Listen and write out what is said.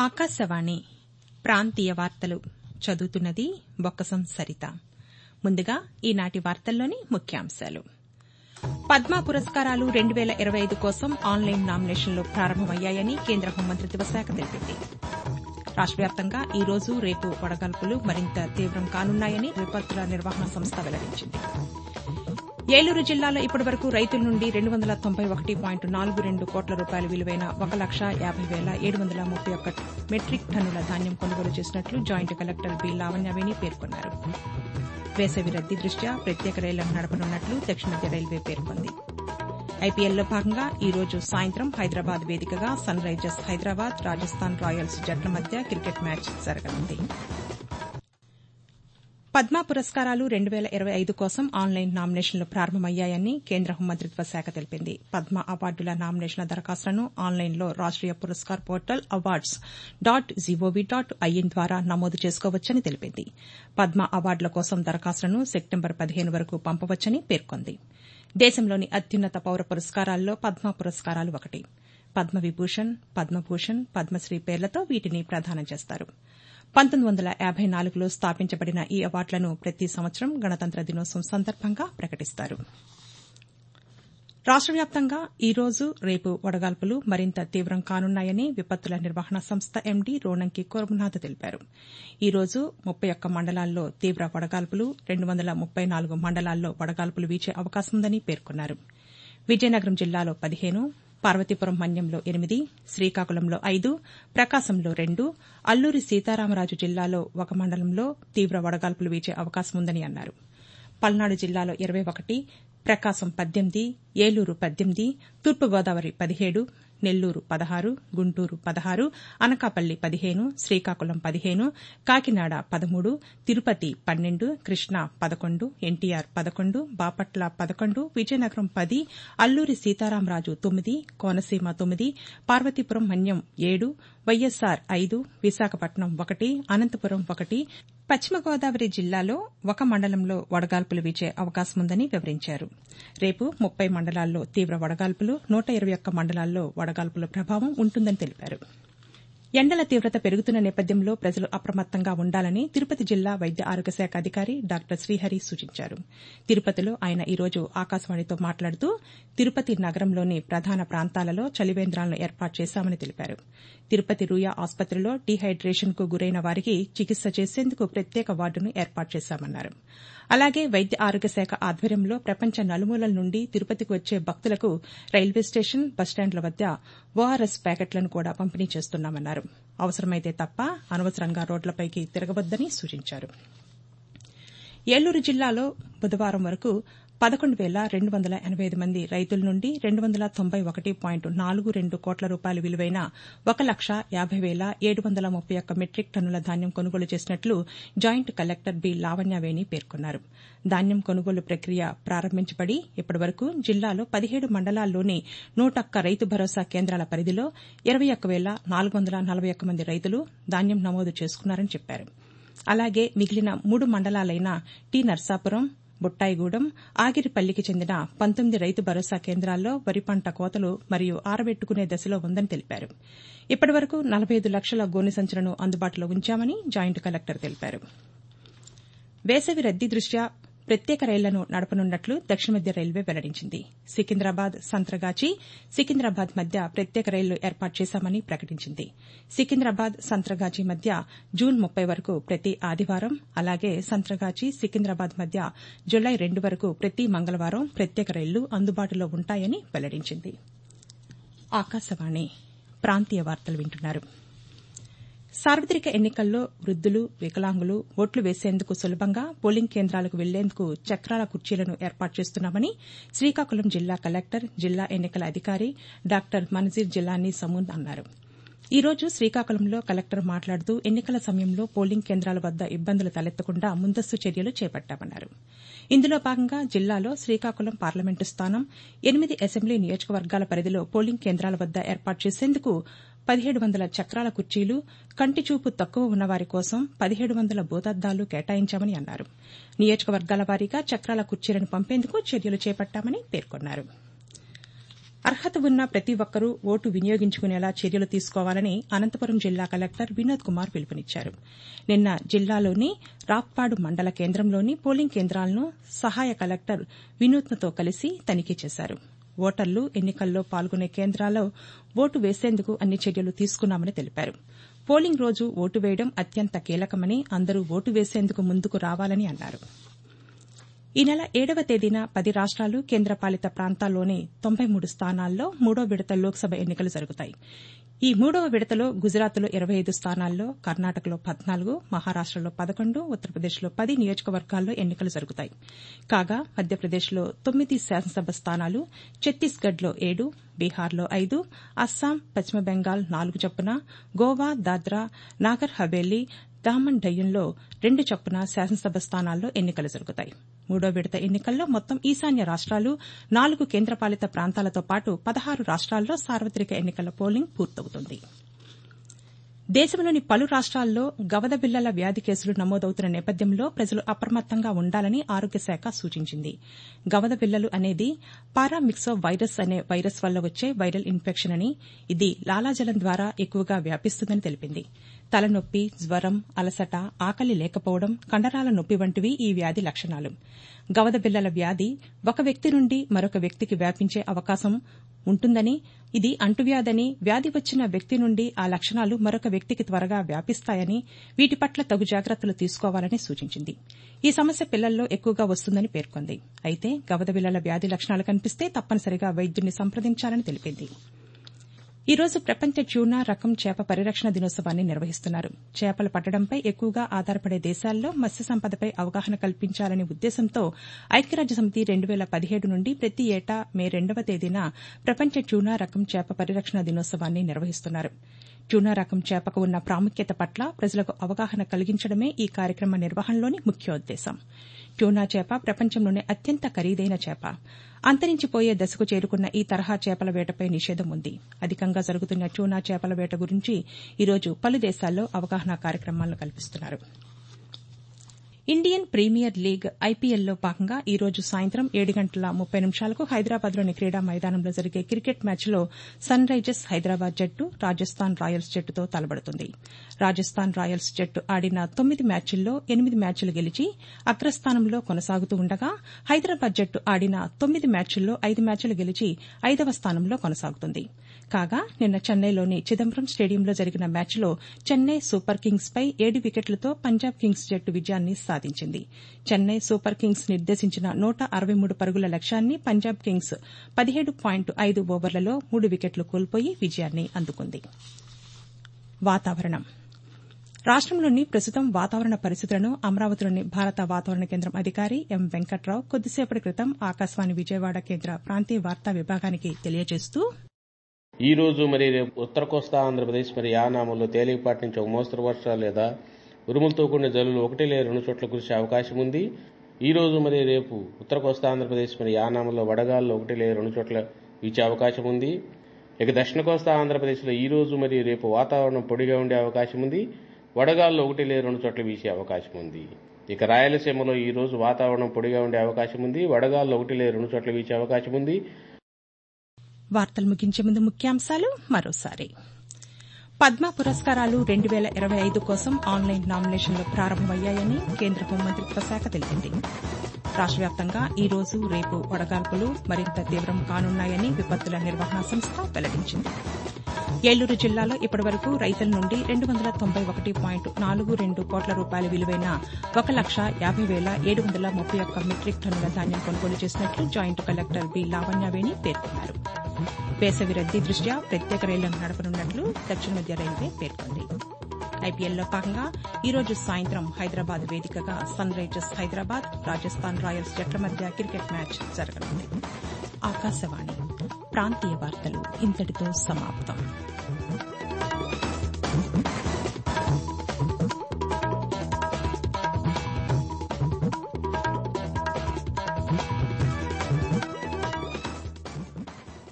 ఆకాశవాణి ప్రాంతీయ వార్తలు చదువుతున్నది బొక్కసం సరిత ముందుగా ఈనాటి వార్తల్లోని ముఖ్యాంశాలు పద్మ పురస్కారాలు రెండు వేల ఇరవై ఐదు కోసం ఆన్లైన్ నామినేషన్లు ప్రారంభమయ్యాయని కేంద్ర హోంమంత్రిత్వ శాఖ తెలిపింది రాష్ట వ్యాప్తంగా ఈ రోజు రేపు వడగాల్పులు మరింత తీవ్రం కానున్నాయని విపత్తుల నిర్వహణ సంస్థ వెల్లడించింది ఏలూరు జిల్లాలో ఇప్పటివరకు రైతుల నుండి రెండు వందల తొంభై ఒకటి పాయింట్ నాలుగు రెండు కోట్ల రూపాయల విలువైన ఒక లక్ష యాబై వేల ఏడు వందల ముప్పై ఒక్క మెట్రిక్ టన్నుల ధాన్యం కొనుగోలు చేసినట్లు జాయింట్ కలెక్టర్ బి లావణ్యవేణి పేర్కొన్నారు వేసవి రద్దీ దృష్ట్యా ప్రత్యేక రైళ్లను నడపనున్నట్లు దక్షిణ మధ్య రైల్వే పేర్కొంది ఐపీఎల్లో భాగంగా ఈ రోజు సాయంత్రం హైదరాబాద్ వేదికగా Sunrisers Hyderabad Rajasthan Royals జట్ల మధ్య క్రికెట్ మ్యాచ్ జరగనుంది పద్మ పురస్కారాలు రెండు వేల ఇరవై ఐదు కోసం ఆన్లైన్ నామినేషన్లు ప్రారంభమయ్యాయని కేంద్ర హోంమంత్రిత్వ శాఖ తెలిపింది పద్మ అవార్డుల నామినేషన్ల దరఖాస్తులను ఆన్లైన్లో Rashtriya Puraskar portal awards dot gov dot in ద్వారా నమోదు చేసుకోవచ్చని తెలిపింది పద్మ అవార్డుల కోసం దరఖాస్తులను సెప్టెంబర్ పదిహేను వరకు పంపవచ్చని పేర్కొంది దేశంలోని అత్యున్నత పౌర పురస్కారాల్లో పద్మ పురస్కారాలు ఒకటి పద్మవిభూషణ్ పద్మభూషణ్ పద్మశ్రీ పేర్లతో వీటిని ప్రదానం చేస్తారు పంతొమ్మిది వందల యాబై నాలుగులో స్థాపించబడిన ఈ అవార్డులను ప్రతి సంవత్సరం గణతంత్ర దినోత్సవం సందర్భంగా ప్రకటిస్తారు రాష్ట వ్యాప్తంగా ఈ రోజు రేపు వడగాల్పులు మరింత తీవ్రం కానున్నాయని విపత్తుల నిర్వహణ సంస్థ ఎండీ రోణంకి కోరమనాథ్ తెలిపారు ఈ రోజు ముప్పై ఒక్క మండలాల్లో తీవ్ర వడగాల్పులు రెండు వందల ముప్పై నాలుగు మండలాల్లో వడగాల్పులు వీచే అవకాశముందని పేర్కొన్నారు విజయనగరం జిల్లాలో పదిహేను పార్వతీపురం మన్యంలో ఎనిమిది శ్రీకాకుళంలో ఐదు ప్రకాశంలో రెండు అల్లూరి సీతారామరాజు జిల్లాలో ఒక మండలంలో తీవ్ర వడగాల్పులు వీచే అవకాశముందని అన్నారు పల్నాడు జిల్లాలో ఇరవై ఒకటి ప్రకాశం పద్దెనిమిది ఏలూరు పద్దెనిమిది తూర్పుగోదావరి పదిహేడు నెల్లూరు పదహారు గుంటూరు పదహారు అనకాపల్లి పదిహేను శ్రీకాకుళం పదిహేను కాకినాడ పదమూడు తిరుపతి పన్నెండు కృష్ణా పదకొండు ఎన్టీఆర్ పదకొండు బాపట్ల పదకొండు విజయనగరం పది అల్లూరి సీతారామరాజు తొమ్మిది కోనసీమ తొమ్మిది పార్వతీపురం మన్యం ఏడు వైఎస్సార్ ఐదు విశాఖపట్నం ఒకటి అనంతపురం ఒకటి పశ్చిమ గోదావరి జిల్లాలో ఒక మండలంలో వడగాల్పులు వీచే అవకాశముందని వివరించారు రేపు ముప్పై మండలాల్లో తీవ్ర వడగాల్పులు నూట ఇరవై ఒక్క మండలాల్లో వడగాల్పుల ప్రభావం ఉంటుందని తెలిపారు ఎండల తీవ్రత పెరుగుతున్న నేపథ్యంలో ప్రజలు అప్రమత్తంగా ఉండాలని తిరుపతి జిల్లా వైద్య ఆరోగ్య శాఖ అధికారి డాక్టర్ శ్రీహరి సూచించారు తిరుపతిలో ఆయన ఈ రోజు ఆకాశవాణితో మాట్లాడుతూ తిరుపతి నగరంలోని ప్రధాన ప్రాంతాలలో చలివేంద్రాలను ఏర్పాటు చేశామని తెలిపారు తిరుపతి రూయా ఆసుపత్రిలో డీహైడ్రేషన్ కు గురైన వారికి చికిత్స చేసేందుకు ప్రత్యేక వార్డును ఏర్పాటు చేశామన్నారు అలాగే వైద్య ఆరోగ్య శాఖ ఆధ్వర్యంలో ప్రపంచ నలుమూలల నుండి తిరుపతికి వచ్చే భక్తులకు రైల్వే స్టేషన్ బస్టాండ్ల వద్ద ఓఆర్ఎస్ ప్యాకెట్లను కూడా పంపిణీ చేస్తున్నామన్నారు అవసరమైతే తప్ప అనవసరంగా రోడ్లపైకి తిరగవద్దని సూచించారు ఏలూరు జిల్లాలో బుధవారం వరకు పదకొండు వేల రెండు వందల ఎనబై ఐదు మంది రైతుల నుండి రెండు వందల తొంభై ఒకటి పాయింట్ నాలుగు రెండు కోట్ల రూపాయల విలువైన ఒక లక్ష యాబై వేల ఏడు వందల ముప్పై ఒక్క మెట్రిక్ టన్నుల ధాన్యం కొనుగోలు చేసినట్లు జాయింట్ కలెక్టర్ బి లావణ్యవేణి పేర్కొన్నారు ధాన్యం కొనుగోలు ప్రక్రియ ప్రారంభించబడి ఇప్పటివరకు జిల్లాలో పదిహేడు మండలాల్లోని నూటొక్క రైతు భరోసా కేంద్రాల పరిధిలో ఇరవై ఒక్క వేల నాలుగు వందల నలభై ఒక్క మంది రైతులు ధాన్యం నమోదు చేసుకున్నారని చెప్పారు అలాగే మిగిలిన మూడు మండలాలైన టి నర్సాపురం బుట్టాయిగూడెం ఆగిరిపల్లికి చెందిన పంతొమ్మిది రైతు భరోసా కేంద్రాల్లో వరి పంట కోతలు మరియు ఆరబెట్టుకునే దశలో ఉందని తెలిపారు ఇప్పటివరకు నలభై ఐదు లక్షల గోనె సంచులను అందుబాటులో ఉంచామని జాయింట్ కలెక్టర్ తెలిపారు వేసవి రద్దీ దృష్ట్యా ప్రత్యేక రైళ్లను నడపనున్నట్లు దక్షిణ మధ్య రైల్వే వెల్లడించింది సికింద్రాబాద్ సంత్రగాచి సికింద్రాబాద్ మధ్య ప్రత్యేక రైళ్లు ఏర్పాటు చేశామని ప్రకటించింది సికింద్రాబాద్ సంత్రగాచి మధ్య జూన్ ముప్పై వరకు ప్రతి ఆదివారం అలాగే సంత్రగాచి సికింద్రాబాద్ మధ్య జులై రెండు వరకు ప్రతి మంగళవారం ప్రత్యేక రైళ్లు అందుబాటులో ఉంటాయని వెల్లడించింది ఆకాశవాణి ప్రాంతీయ వార్తలు వింటున్నారు సార్వతిక ఎన్నికల్లో వృద్దులు వికలాంగులు ఓట్లు వేసేందుకు సులభంగా పోలింగ్ కేంద్రాలకు వెళ్లేందుకు చక్రాల కుర్చీలను ఏర్పాటు చేస్తున్నామని శ్రీకాకుళం జిల్లా కలెక్టర్ జిల్లా ఎన్నికల అధికారి డాక్టర్ మన్జీర్ జిలానీ సమూన్ అన్నారు ఈ రోజు శ్రీకాకుళంలో కలెక్టర్ మాట్లాడుతూ ఎన్నికల సమయంలో పోలింగ్ కేంద్రాల వద్ద ఇబ్బందులు తలెత్తకుండా ముందస్తు చర్యలు చేపట్టామన్నారు ఇందులో భాగంగా జిల్లాలో శ్రీకాకుళం పార్లమెంటు స్థానం ఎనిమిది అసెంబ్లీ నియోజకవర్గాల పరిధిలో పోలింగ్ కేంద్రాల వద్ద ఏర్పాటు చేసేందుకు పదిహేడు వందల చక్రాల కుర్చీలు కంటి చూపు తక్కువ ఉన్నవారి కోసం పదిహేడు వందల భూతద్దాలు కేటాయించామని అన్నారు నియోజకవర్గాల వారీగా చక్రాల కుర్చీలను పంపేందుకు చర్యలు చేపట్టామని పేర్కొన్నారు అర్హత ఉన్న ప్రతి ఒక్కరూ ఓటు వినియోగించుకునేలా చర్యలు తీసుకోవాలని అనంతపురం జిల్లా కలెక్టర్ వినోద్ కుమార్ పిలుపునిచ్చారు నిన్న జిల్లాలోని రాప్పాడు మండల కేంద్రంలోని పోలింగ్ కేంద్రాలను సహాయ కలెక్టర్ వినూత్నతో కలిసి తనిఖీ చేశారు ఓటర్లు ఎన్నికల్లో పాల్గొనే కేంద్రాల్లో ఓటు వేసేందుకు అన్ని చర్యలు తీసుకున్నామని తెలిపారు పోలింగ్ రోజు ఓటు వేయడం అత్యంత కీలకమని అందరూ ఓటు వేసేందుకు ముందుకు రావాలని అన్నారు ఈ నెల ఏడవ తేదీన పది రాష్ట్రాలు కేంద్రపాలిత ప్రాంతాల్లోని తొంభై మూడు స్థానాల్లో మూడో విడత లోక్సభ ఎన్నికలు జరుగుతాయి ఈ మూడవ విడతలో గుజరాత్లో ఇరవై ఐదు స్థానాల్లో కర్ణాటకలో పద్నాలుగు మహారాష్టలో పదకొండు ఉత్తరప్రదేశ్లో పది నియోజకవర్గాల్లో ఎన్నికలు జరుగుతాయి కాగా మధ్యప్రదేశ్లో తొమ్మిది శాసనసభ స్థానాలు ఛత్తీస్గఢ్లో ఏడు బీహార్లో ఐదు అస్సాం పశ్చిమ బెంగాల్ నాలుగు చొప్పున గోవా దాద్రా నాగర్ హవేలీ దామన్ డయ్యంలో రెండు చొప్పున శాసనసభ స్థానాల్లో ఎన్నికలు జరుగుతాయి మూడో విడత ఎన్నికల్లో మొత్తం ఈశాన్య రాష్ట్రాలు నాలుగు కేంద్రపాలిత ప్రాంతాలతో పాటు పదహారు రాష్ట్రాల్లో సార్వత్రిక ఎన్నికల పోలింగ్ పూర్తవుతుంది దేశంలోని పలు రాష్ట్రాల్లో గవద బిళ్లల వ్యాధి కేసులు నమోదవుతున్న నేపథ్యంలో ప్రజలు అప్రమత్తంగా ఉండాలని ఆరోగ్య శాఖ సూచించింది గవద బిళ్లలు అనేది పారామిక్సో వైరస్ అనే వైరస్ వల్ల వచ్చే వైరల్ ఇన్ఫెక్షన్ అని ఇది లాలాజలం ద్వారా ఎక్కువగా వ్యాపిస్తుందని తెలిపింది తలనొప్పి జ్వరం అలసట ఆకలి లేకపోవడం కండరాల నొప్పి వంటివి ఈ వ్యాధి లక్షణాలు గవద బిళ్లల వ్యాధి ఒక వ్యక్తి నుండి మరొక వ్యక్తికి వ్యాపించే అవకాశం ఉంటుందని ఇది అంటువ్యాధని వ్యాధి వచ్చిన వ్యక్తి నుండి ఆ లక్షణాలు మరొక వ్యక్తికి త్వరగా వ్యాపిస్తాయని వీటి పట్ల తగు జాగ్రత్తలు తీసుకోవాలని సూచించింది ఈ సమస్య పిల్లల్లో ఎక్కువగా వస్తుందని పేర్కొంది అయితే గవద బిళ్లల వ్యాధి లక్షణాలు కనిపిస్తే తప్పనిసరిగా వైద్యున్ని సంప్రదించాలని తెలిపింది ఈ రోజు ప్రపంచ ట్యూనా రకం చేప పరిరక్షణ దినోత్సవాన్ని నిర్వహిస్తున్నారు చేపలు పట్టడంపై ఎక్కువగా ఆధారపడే దేశాల్లో మత్స్య సంపదపై అవగాహన కల్పించాలనే ఉద్దేశంతో ఐక్యరాజ్యసమితి రెండు వేల పదిహేడు నుండి ప్రతి ఏటా మే రెండవ తేదీన ప్రపంచ ట్యూనా రకం చేప పరిరక్షణ దినోత్సవాన్ని నిర్వహిస్తున్నారు ట్యూనా రకం చేపకు ఉన్న ప్రాముఖ్యత పట్ల ప్రజలకు అవగాహన కలిగించడమే ఈ కార్యక్రమ నిర్వహణలోని ముఖ్యోద్దేశం ట్యూనా చేప ప్రపంచంలోనే అత్యంత ఖరీదైన చేప అంతరించిపోయే దశకు చేరుకున్న ఈ తరహా చేపల వేటపై నిషేధం ఉంది అధికంగా జరుగుతున్న ట్యూనా చేపల వేట గురించి ఈరోజు పలు దేశాల్లో అవగాహన కార్యక్రమాలను కల్పిస్తున్నారు ఇండియన్ ప్రీమియర్ లీగ్ ఐపీఎల్లో భాగంగా ఈ రోజు సాయంత్రం ఏడు గంటల ముప్పై నిమిషాలకు హైదరాబాద్లోని క్రీడా మైదానంలో జరిగే క్రికెట్ మ్యాచ్లో సన్ రైజర్స్ హైదరాబాద్ జట్టు రాజస్థాన్ రాయల్స్ జట్టుతో తలపడుతుంది రాజస్థాన్ రాయల్స్ జట్టు ఆడిన తొమ్మిది మ్యాచ్ల్లో ఎనిమిది మ్యాచ్లు గెలిచి అగ్రస్థానంలో కొనసాగుతూ ఉండగా హైదరాబాద్ జట్టు ఆడిన తొమ్మిది మ్యాచ్ల్లో ఐదు మ్యాచ్లు గెలిచి ఐదవ స్థానంలో కొనసాగుతుంది కాగా నిన్న చెన్నైలోని చిదంబరం స్టేడియంలో జరిగిన మ్యాచ్లో చెన్నై సూపర్ కింగ్స్ పై ఏడు వికెట్లతో పంజాబ్ కింగ్స్ జట్టు విజయాన్ని సాధించింది చెన్నై సూపర్ కింగ్స్ నిర్దేశించిన నూట అరవై మూడు పరుగుల లక్ష్యాన్ని పంజాబ్ కింగ్స్ పదిహేడు పాయింట్ ఐదు ఓవర్లలో మూడు వికెట్లు కోల్పోయి విజయాన్ని అందుకుంది వాతావరణం రాష్టంలోని ప్రస్తుతం వాతావరణ పరిస్థితులను అమరావతిలోని భారత వాతావరణ కేంద్రం అధికారి ఎం వెంకట్రావు కొద్దిసేపటి క్రితం ఆకాశవాణి విజయవాడ కేంద్ర ప్రాంతీయ వార్తా విభాగానికి తెలియజేస్తూ ఈ రోజు మరి రేపు ఉత్తర కోస్తా ఆంధ్రప్రదేశ్ మరి యానాములో తేలికపాటి నుంచి ఒక మోస్తరు వర్షాలు లేదా ఉరుములతో కూడిన జల్లులు ఒకటి లేదా రెండు చోట్ల కురిసే అవకాశం ఉంది ఈ రోజు మరి రేపు ఉత్తర కోస్తా ఆంధ్రప్రదేశ్ మరి యానాములో వడగాల్లో ఒకటి లేదా రెండు చోట్ల వీచే అవకాశం ఉంది ఇక దక్షిణ కోస్తా ఆంధ్రప్రదేశ్లో ఈ రోజు మరి రేపు వాతావరణం పొడిగా ఉండే అవకాశం ఉంది వడగాల్లో ఒకటి లేదా రెండు చోట్ల వీసే అవకాశం ఉంది ఇక రాయలసీమలో ఈ రోజు వాతావరణం పొడిగా ఉండే అవకాశం ఉంది వడగాల్లో ఒకటి లేదా రెండు చోట్ల వీచే అవకాశం ఉంది వార్తలు ముగించే ముందు ముఖ్యాంశాలు మరోసారి పద్మ పురస్కారాలు రెండు వేల ఇరవై ఐదు కోసం ఆన్లైన్ నామినేషన్లు ప్రారంభమయ్యాయని కేంద్ర హోంమంత్రిత్వ శాఖ తెలిపింది రాష్ట వ్యాప్తంగా ఈ రోజు రేపు వడగాల్పులు మరింత తీవ్రం కానున్నాయని విపత్తుల నిర్వహణ సంస్థ వెల్లడించింది ఏలూరు జిల్లాలో ఇప్పటివరకు రైతుల నుండి రెండు వందల తొంభై ఒకటి పాయింట్ నాలుగు రెండు కోట్ల రూపాయల విలువైన ఒక లక్ష యాభై వేల ఏడు వందల ముప్పై ఒక్క మెట్రిక్ టన్నుల ధాన్యం కొనుగోలు చేసినట్లు జాయింట్ కలెక్టర్ బి లావణ్యవేణి పేర్కొన్నారు వేసవి రద్దీ దృష్ట్యా ప్రత్యేక రైళ్లను నడపనున్నట్లు దక్షిణ మధ్య రైల్వే పేర్కొంది ఐపీఎల్లో భాగంగా ఈ రోజు సాయంత్రం హైదరాబాద్ వేదికగా Sunrisers Hyderabad Rajasthan Royals జట్ల మధ్య క్రికెట్ మ్యాచ్ జరగనుంది ఆకాశవాణి ప్రాంతీయ వార్తలు ఇంతటితో సమాప్తం